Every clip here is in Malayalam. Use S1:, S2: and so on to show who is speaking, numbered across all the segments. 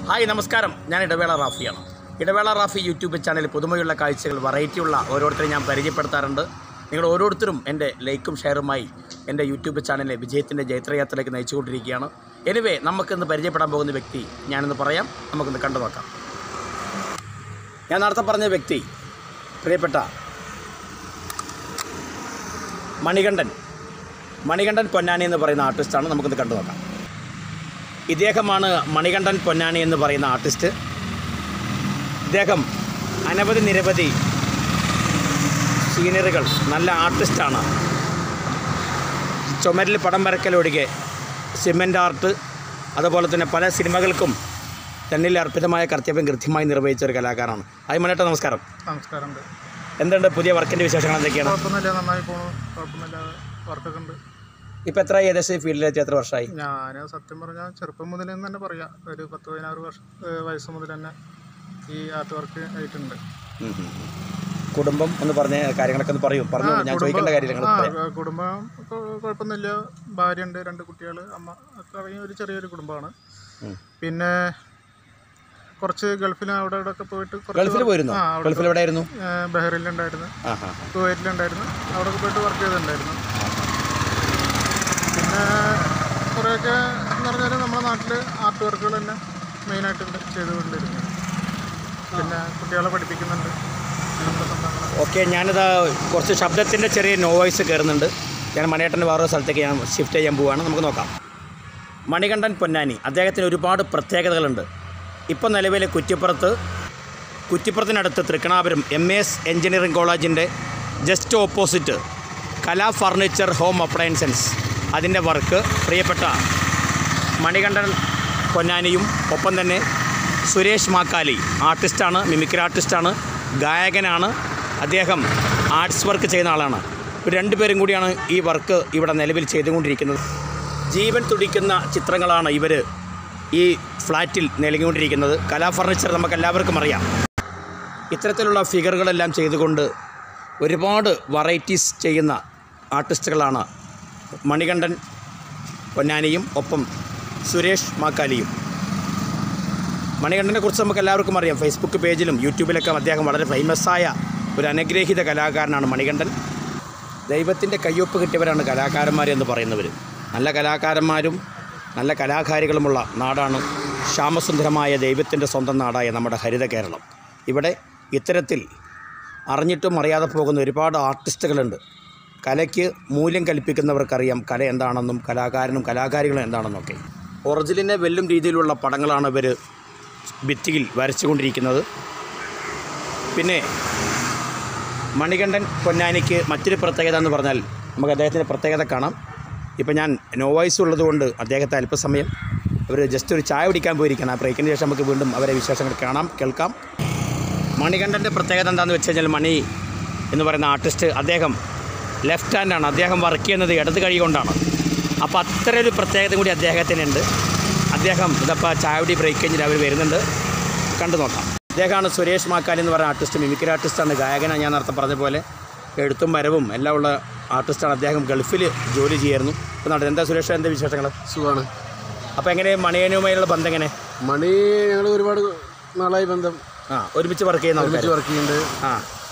S1: ഹായ് നമസ്കാരം ഞാൻ ഇടവേള റാഫിയാണ് ഇടവേള റാഫി യൂട്യൂബ് ചാനൽ പുതുമയുള്ള കാഴ്ചകൾ വെറൈറ്റിയുള്ള ഓരോരുത്തരെ ഞാൻ പരിചയപ്പെടുത്താറുണ്ട് നിങ്ങൾ ഓരോരുത്തരും എൻ്റെ ലൈക്കും ഷെയറുമായി എൻ്റെ യൂട്യൂബ് ചാനലിലെ വിജയത്തിൻ്റെ ജൈത്രയാത്രയിലേക്ക് നയിച്ചുകൊണ്ടിരിക്കുകയാണ് എനിവേ നമുക്കിന്ന് പരിചയപ്പെടാൻ പോകുന്ന വ്യക്തി ഞാനിന്ന് പറയാം നമുക്കിന്ന് കണ്ടു നോക്കാം ഞാൻ നേരത്തെ പറഞ്ഞ വ്യക്തി പ്രിയപ്പെട്ട മണികണ്ഠൻ മണികണ്ഠൻ പൊന്നാനി എന്ന് പറയുന്ന ആർട്ടിസ്റ്റാണ് നമുക്കിന്ന് കണ്ടു നോക്കാം ഇദ്ദേഹമാണ് മണികണ്ഠൻ പൊന്നാനി എന്ന് പറയുന്ന ആർട്ടിസ്റ്റ് ഇദ്ദേഹം അനവധി നിരവധി സീനറികൾ നല്ല ആർട്ടിസ്റ്റാണ് ചുമരിൽ പടം വരക്കലൊഴികെ സിമൻ്റ് ആർട്ട് അതുപോലെ തന്നെ പല സിനിമകൾക്കും തന്നിൽ അർപ്പിതമായ കർത്തവ്യം കൃത്യമായി നിർവഹിച്ച ഒരു കലാകാരനാണ് ഹായ് മണേട്ട നമസ്കാരം
S2: നമസ്കാരം ഉണ്ട്
S1: എന്തുണ്ട് പുതിയ വർക്കിൻ്റെ വിശേഷങ്ങൾ എന്തൊക്കെയാണ്
S2: കുഴപ്പമൊന്നുമില്ല നന്നായി പോണു കുഴപ്പമൊന്നുമില്ലാതെ വർക്കൊക്കെ ഉണ്ട്
S1: ഇപ്പോൾ എത്ര ഏകദേശം ഈ ഫീൽഡിലെത്തി എത്ര വർഷമായി
S2: ഞാൻ സത്യം പറഞ്ഞാൽ ചെറുപ്പം മുതൽ എന്ന് തന്നെ പറയാം ഒരു പത്ത് പതിനാറ് വർഷം ഏഹ് വയസ്സ് മുതൽ തന്നെ ഈ ആർട്ട് വർക്ക് ആയിട്ടുണ്ട്
S1: ഉം ഉം. കുടുംബം എന്ന് പറഞ്ഞ കാര്യങ്ങളൊക്കെ ഒന്ന് പറയൂ പറഞ്ഞു ഞാൻ ചോദിക്കേണ്ട കാര്യങ്ങൾ
S2: ആ
S1: പറയാം
S2: കുടുംബം കൊ- കുഴപ്പമൊന്നുമില്ല ഭാര്യ ഉണ്ട് രണ്ട് കുട്ടികൾ അമ്മ ഒക്കെ അടങ്ങിയ ഒരു ചെറിയൊരു കുടുംബമാണ്
S1: ഉം.
S2: പിന്നെ കുറച്ച് ഗൾഫിൽ അവിടെ ഇവിടെ ഒക്കെ പോയിട്ട് കുറച്ച്
S1: ഗൾഫിൽ
S2: work-
S1: പോയിരുന്നോ
S2: ആ അവിടെ
S1: ഗൾഫിൽ എവിടെയായിരുന്നു
S2: ഏഹ് ബഹ്റൈനിലുണ്ടായിരുന്നു
S1: ആ ഹാ
S2: കുവൈറ്റിലുണ്ടായിരുന്നു അവിടെ പോയിട്ട് വർക്ക് ചെയ്തിട്ടുണ്ടായിരുന്നു പിന്നെ കുറേയൊക്കെ എന്ന് പറഞ്ഞാൽ നമ്മുടെ നാട്ടിൽ ആർട്ട് വർക്കുകൾ തന്നെ മെയിനായിട്ട് ചെയ്തുകൊണ്ടിരുന്നത് പിന്നെ കുട്ടികളെ പഠിപ്പിക്കുന്നുണ്ട് നമ്മുടെ സംഭവങ്ങൾ
S1: ഓക്കെ ഞാനിത് കുറച്ച് ശബ്ദത്തിൻ്റെ ചെറിയ നോയ്സ് കയറുന്നുണ്ട് ഞാൻ മണിയേട്ടൻ്റെ വേറൊരു സ്ഥലത്തേക്ക് ഞാൻ ഷിഫ്റ്റ് ചെയ്യാൻ പോവുകയാണ് നമുക്ക് നോക്കാം മണികണ്ഠൻ പൊന്നാനി അദ്ദേഹത്തിന് ഒരുപാട് പ്രത്യേകതകളുണ്ട് ഇപ്പോൾ നിലവിൽ കുറ്റിപ്പുറത്ത് കുറ്റിപ്പുറത്തിനടുത്ത് തൃക്കണാപുരം എം എസ് എഞ്ചിനീയറിംഗ് കോളേജിൻ്റെ just opposite Kala furniture home appliances അതിൻ്റെ വർക്ക് പ്രിയപ്പെട്ട മണികണ്ഠൻ പൊന്നാനിയും ഒപ്പം തന്നെ സുരേഷ് മാക്കാലി ആർട്ടിസ്റ്റാണ് മിമിക്രി ആർട്ടിസ്റ്റാണ് ഗായകനാണ് അദ്ദേഹം ആർട്സ് വർക്ക് ചെയ്യുന്ന ആളാണ് ഇവർ രണ്ടുപേരും കൂടിയാണ് ഈ വർക്ക് ഇവിടെ നിലവിൽ ചെയ്തുകൊണ്ടിരിക്കുന്നത് ജീവൻ തുടിക്കുന്ന ചിത്രങ്ങളാണ് ഇവർ ഈ ഫ്ലാറ്റിൽ നൽകിക്കൊണ്ടിരിക്കുന്നത് കലാ ഫർണിച്ചർ നമുക്ക് എല്ലാവർക്കും അറിയാം ഇത്തരത്തിലുള്ള ഫിഗറുകളെല്ലാം ചെയ്തുകൊണ്ട് ഒരുപാട് വെറൈറ്റീസ് ചെയ്യുന്ന ആർട്ടിസ്റ്റുകളാണ് മണികണ്ഠൻ പൊന്നാനിയും ഒപ്പം സുരേഷ് മാക്കാലിയും മണികണ്ഠനെ കുറിച്ച് നമുക്ക് എല്ലാവർക്കും അറിയാം ഫേസ്ബുക്ക് പേജിലും യൂട്യൂബിലൊക്കെ അദ്ദേഹം വളരെ ഫേമസായ ഒരു അനുഗ്രഹീത കലാകാരനാണ് മണികണ്ഠൻ ദൈവത്തിൻ്റെ കയ്യൊപ്പ് കിട്ടിയവരാണ് കലാകാരന്മാർ എന്ന് പറയുന്നവർ നല്ല കലാകാരന്മാരും നല്ല കലാകാരികളുമുള്ള നാടാണ് ശ്യാമസുന്ദരമായ ദൈവത്തിൻ്റെ സ്വന്തം നാടായ നമ്മുടെ ഹരിത കേരളം ഇവിടെ ഇത്തരത്തിൽ അറിഞ്ഞിട്ടും അറിയാതെ പോകുന്ന ഒരുപാട് ആർട്ടിസ്റ്റുകളുണ്ട് കലയ്ക്ക് മൂല്യം കൽപ്പിക്കുന്നവർക്കറിയാം കല എന്താണെന്നും കലാകാരനും കലാകാരികളും എന്താണെന്നൊക്കെ ഒറിജിലിനെ വെല്ലും രീതിയിലുള്ള പടങ്ങളാണ് ഇവർ ഭിത്തിയിൽ വരച്ചുകൊണ്ടിരിക്കുന്നത് പിന്നെ മണികണ്ഠൻ പൊന്നാനിക്ക് മറ്റൊരു പ്രത്യേകത എന്ന് പറഞ്ഞാൽ നമുക്ക് അദ്ദേഹത്തിൻ്റെ പ്രത്യേകത കാണാം ഇപ്പം ഞാൻ നോ വോയിസ് ഉള്ളതുകൊണ്ട് അദ്ദേഹത്തെ അല്പസമയം അവർ ജസ്റ്റ് ഒരു ചായ കുടിക്കാൻ പോയിരിക്കണം ആ ബ്രേക്കിന് ശേഷം നമുക്ക് വീണ്ടും അവരെ വിശേഷങ്ങൾ കാണാം കേൾക്കാം മണികണ്ഠൻ്റെ പ്രത്യേകത എന്താണെന്ന് വെച്ച് കഴിഞ്ഞാൽ മണി എന്ന് പറയുന്ന ആർട്ടിസ്റ്റ് അദ്ദേഹം ലെഫ്റ്റ് ഹാൻഡാണ് അദ്ദേഹം വർക്ക് ചെയ്യുന്നത് ഇടത് കൈ കൊണ്ടാണ് അപ്പോൾ അത്ര ഒരു പ്രത്യേകത കൂടി അദ്ദേഹത്തിനുണ്ട് അദ്ദേഹം ഇതപ്പോൾ ചായകുടി ബ്രേക്ക് കഴിഞ്ഞിട്ട് അവർ വരുന്നുണ്ട് കണ്ടു നോക്കാം അദ്ദേഹമാണ് സുരേഷ് മാക്കാലി എന്ന് പറയുന്ന ആർട്ടിസ്റ്റ് മിമിക്രി ആർട്ടിസ്റ്റാണ് ഗായകനാണ് ഞാൻ നേരത്തെ പറഞ്ഞ പോലെ എഴുത്തും വരവും എല്ലാം ഉള്ള ആർട്ടിസ്റ്റാണ് അദ്ദേഹം ഗൾഫിൽ ജോലി ചെയ്യായിരുന്നു ഇപ്പോൾ നാട്ടിൽ എന്താ സുരേഷ് എന്താ വിശേഷങ്ങൾ
S3: സുഖമാണ്
S1: അപ്പോൾ എങ്ങനെ മണിയനുമായുള്ള ബന്ധം എങ്ങനെ
S3: മണി ഞങ്ങൾ ഒരുപാട് നാളായി ബന്ധം
S1: ആ ഒരുമിച്ച് വർക്ക് ചെയ്യുന്ന
S3: ഒരുമിച്ച്
S1: ആൾക്കാർ
S3: വർക്ക് ചെയ്യുന്നുണ്ട്
S1: ആ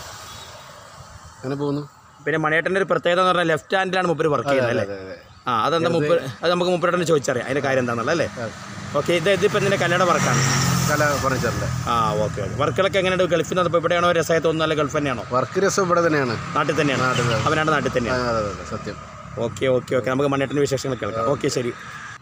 S3: അങ്ങനെ പോകുന്നു
S1: പിന്നെ മണിയേട്ടൻ്റെ ഒരു പ്രത്യേകത എന്ന് പറഞ്ഞാൽ ലെഫ്റ്റ് ഹാൻഡിലാണ് മുപ്പര് വർക്ക് ചെയ്യുന്നത് അല്ലേ
S3: അതെ അതെ
S1: ആ അതെന്താ മുപ്പ് അത് നമുക്ക് മുപ്പരേട്ടനെ ചോദിച്ചറിയാം അതിൻ്റെ കാര്യം എന്താണെന്നുള്ളത് അല്ലേ ഓക്കെ ഇത് ഇതിപ്പോൾ എന്തിൻ്റെ കല്ലയുടെ വർക്കാണ്
S3: കല ഫർണിച്ചറിൻ്റെ
S1: ആ ഓക്കെ ഓക്കെ വർക്കുകളൊക്കെ എങ്ങനെയുണ്ട് ഗൾഫിൽ നിന്ന് ഇപ്പോൾ ഇവിടെയാണോ രസമായി തോന്നുന്നത് അല്ല ഗൾഫ് തന്നെയാണോ
S3: വർക്ക് രസം ഇവിടെ തന്നെയാണ്
S1: നാട്ടിൽ തന്നെയാണ്
S3: നാട്ടിൽ തന്നെ.
S1: അവനാണ്ട് നാട്ടിൽ
S3: ആ,
S1: തന്നെയാണ്
S3: അതെ അതെ അതെ സത്യം
S1: ഓക്കെ ഓക്കെ ഓക്കെ നമുക്ക് മണിയേട്ടൻ്റെ വിശേഷങ്ങൾ കേൾക്കാം ഓക്കെ ശരി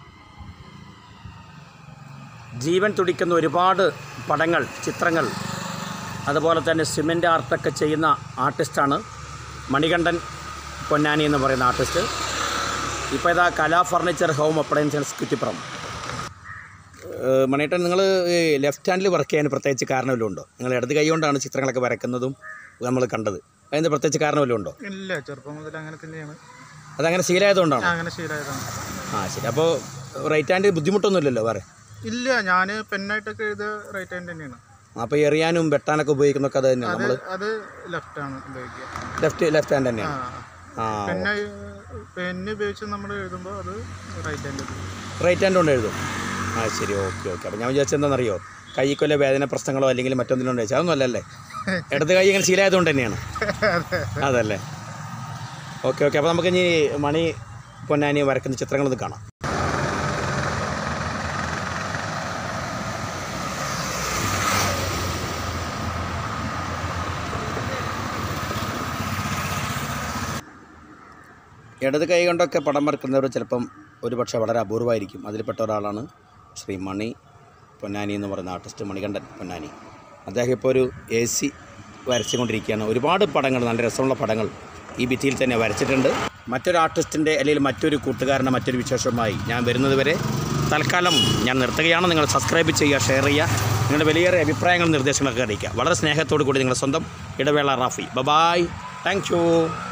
S1: ജീവൻ തുടിക്കുന്ന ഒരുപാട് പടങ്ങൾ ചിത്രങ്ങൾ അതുപോലെ തന്നെ സിമെൻ്റ് ആർട്ടൊക്കെ ചെയ്യുന്ന ആർട്ടിസ്റ്റാണ് മണികണ്ഠൻ പൊന്നാനി എന്ന് പറയുന്ന ആർട്ടിസ്റ്റ് ഇപ്പോൾ ഇതാ Kala furniture home appliances Kuttippuram ഏഹ് മണിയേട്ടൻ നിങ്ങൾ ലെഫ്റ്റ് ഹാൻഡിൽ വർക്ക് ചെയ്യാൻ പ്രത്യേകിച്ച് കാരണം വല്ലതും ഉണ്ടോ നിങ്ങൾ ഇടത് കൈ കൊണ്ടാണ് ചിത്രങ്ങളൊക്കെ വരക്കുന്നതും നമ്മൾ കണ്ടത് അതിന് പ്രത്യേകിച്ച് കാരണം വല്ലതും ഉണ്ടോ
S2: ഇല്ല ചെറുപ്പം മുതൽ അങ്ങനെ തന്നെയാണ്
S1: അതങ്ങനെ ശീലമായതുകൊണ്ടാണോ
S2: ഞാൻ അങ്ങനെ ശീലമായതാണ്
S1: ആ ശരി അപ്പോൾ റൈറ്റ് ഹാൻഡ് ബുദ്ധിമുട്ടൊന്നുമില്ലല്ലോ വേറെ
S2: ഇല്ല ഞാൻ പെന്നായിട്ടൊക്കെ എഴുതിയ റൈറ്റ് ഹാൻഡ് തന്നെയാണ്
S1: അപ്പോൾ എറിയാനും വെട്ടാനൊക്കെ ഉപയോഗിക്കുന്നൊക്കെ അത് തന്നെയാണ്
S2: അത്
S1: നമ്മൾ
S2: അത് ലെഫ്റ്റ് ആണ് ഉപയോഗിക്കുക
S1: ലെഫ്റ്റ് ലെഫ്റ്റ് ഹാൻഡ് തന്നെയാണ്
S2: ആ
S1: ആ
S2: പെന്ന് പെന്ന് ഉപയോഗിച്ച് നമ്മൾ എഴുതുമ്പോൾ അത് റൈറ്റ് ഹാൻഡ്
S1: റൈറ്റ് ഹാൻഡ് കൊണ്ട് എഴുതും ആ ശരി ഓക്കെ ഓക്കെ അപ്പോൾ ഞാൻ വിചാരിച്ചത് എന്താണെന്നറിയോ കൈക്കൊല്ല വേദന പ്രശ്നങ്ങളോ അല്ലെങ്കിൽ മറ്റൊന്നിലും ഉണ്ടോ അതൊന്നും അല്ലല്ലേ ഇടത് കൈ ഇങ്ങനെ ശീലമായതുകൊണ്ട് തന്നെയാണ് അതല്ലേ ഓക്കെ ഓക്കെ അപ്പോൾ നമുക്ക് ഇനി മണി പൊന്നാനി വരക്കുന്ന ചിത്രങ്ങളൊന്ന് കാണാം ഇടത് കൈ കൊണ്ടൊക്കെ പടം വരക്കുന്നവർ ചിലപ്പം ഒരുപക്ഷെ വളരെ അപൂർവമായിരിക്കും അതിൽപ്പെട്ട ഒരാളാണ് ശ്രീ മണി പൊന്നാനി എന്ന് പറയുന്ന ആർട്ടിസ്റ്റ് മണികണ്ഠൻ പൊന്നാനി അദ്ദേഹം ഇപ്പോൾ ഒരു എ സി വരച്ചുകൊണ്ടിരിക്കുകയാണ് ഒരുപാട് പടങ്ങൾ നല്ല രസമുള്ള പടങ്ങൾ ഈ ഭിത്തിയിൽ തന്നെ വരച്ചിട്ടുണ്ട് മറ്റൊരു ആർട്ടിസ്റ്റിൻ്റെ അല്ലെങ്കിൽ മറ്റൊരു കൂട്ടുകാരൻ്റെ മറ്റൊരു വിശേഷമായി ഞാൻ വരുന്നത് വരെ തൽക്കാലം ഞാൻ നിർത്തുകയാണ് നിങ്ങൾ സബ്സ്ക്രൈബ് ചെയ്യുക ഷെയർ ചെയ്യുക നിങ്ങളുടെ വലിയേറെ അഭിപ്രായങ്ങളും നിർദ്ദേശങ്ങളൊക്കെ അറിയിക്കുക വളരെ സ്നേഹത്തോടു കൂടി നിങ്ങളുടെ സ്വന്തം ഇടവേള റാഫി ബബായ് താങ്ക് യു